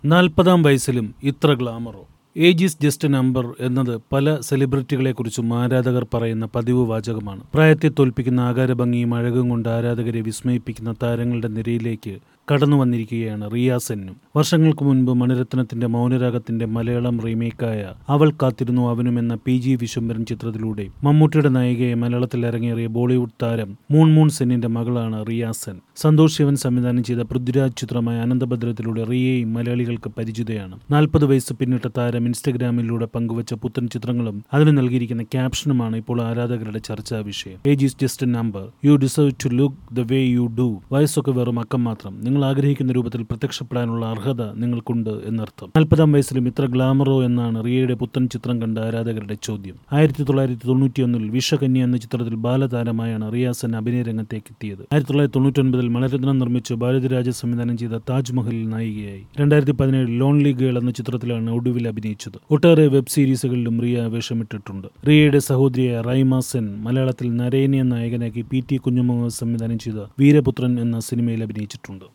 നാൽപ്പതാം വയസ്സിലും ഇത്ര ഗ്ലാമറോ age is just a number എന്നത് പല സെലിബ്രിറ്റികളെക്കുറിച്ചും ആരാധകർ പറയുന്ന പതിവ് വാചകമാണ് പ്രായത്തെ തോൽപ്പിക്കുന്ന ആകാരഭംഗിയും അഴകും കൊണ്ട് ആരാധകരെ വിസ്മയിപ്പിക്കുന്ന താരങ്ങളുടെ നിരയിലേക്ക് കടന്നു വന്നിരിക്കുകയാണ് റിയ സെന്നും വർഷങ്ങൾക്ക് മുൻപ് മണിരത്നത്തിന്റെ മൗനരാഗത്തിന്റെ മലയാളം റീമേക്കായ അവൾ കാത്തിരുന്നു അവനും എന്ന പി ജി വിശ്വംഭരൻ ചിത്രത്തിലൂടെ മമ്മൂട്ടിയുടെ നായികയെ മലയാളത്തിൽ ഇറങ്ങിയേറിയ ബോളിവുഡ് താരം മൂൺ മൂൺ സെന്നിന്റെ മകളാണ് റിയ സെൻ സന്തോഷ് ശിവൻ സംവിധാനം ചെയ്ത പൃഥ്വിരാജ് ചിത്രമായ അനന്തഭദ്രത്തിലൂടെ റിയയും മലയാളികൾക്ക് പരിചിതയാണ് നാൽപ്പത് വയസ്സ് പിന്നിട്ട താരം ഇൻസ്റ്റഗ്രാമിലൂടെ പങ്കുവച്ച പുത്തൻ ചിത്രങ്ങളും അതിന് നൽകിയിരിക്കുന്ന ക്യാപ്ഷനുമാണ് ഇപ്പോൾ ആരാധകരുടെ ചർച്ചാ വിഷയം age is just a number you deserve to look the way you do വയസ്സൊക്കെ വെറും അക്കം മാത്രം നിങ്ങൾ ആഗ്രഹിക്കുന്ന രൂപത്തിൽ പ്രത്യക്ഷപ്പെടാനുള്ള അർഹത നിങ്ങൾക്കുണ്ട് എന്നർത്ഥം നാൽപ്പതാം വയസ്സിലും ഇത്ര ഗ്ലാമറോ എന്നാണ് റിയയുടെ പുത്തൻ ചിത്രം കണ്ട ആരാധകരുടെ ചോദ്യം ആയിരത്തി തൊള്ളായിരത്തി തൊണ്ണൂറ്റിയൊന്നിൽ വിഷകന്യ എന്ന ചിത്രത്തിൽ ബാലതാരമായാണ് റിയാസൻ അഭിനയ രംഗത്തേക്ക് എത്തിയത് ആയിരത്തി തൊള്ളായിരത്തി തൊണ്ണൂറ്റൊൻപതിൽ മലരത്നം നിർമ്മിച്ച് ഭാരതിരാജ സംവിധാനം ചെയ്ത താജ്മഹലിൽ നായികയായി രണ്ടായിരത്തി പതിനേഴിൽ ലോൺലി ഗേൾ എന്ന ചിത്രത്തിലാണ് ഒടുവിൽ അഭിനയിച്ചത് ഒട്ടേറെ വെബ് സീരീസുകളിലും റിയ വേഷമിട്ടിട്ടുണ്ട് റിയയുടെ സഹോദരിയായ റൈമ സെൻ മലയാളത്തിൽ നരേനിയ നായകനാക്കി പി ടി കുഞ്ഞുമുഹമ്മദ് സംവിധാനം ചെയ്ത വീരപുത്രൻ എന്ന സിനിമയിൽ അഭിനയിച്ചിട്ടുണ്ട്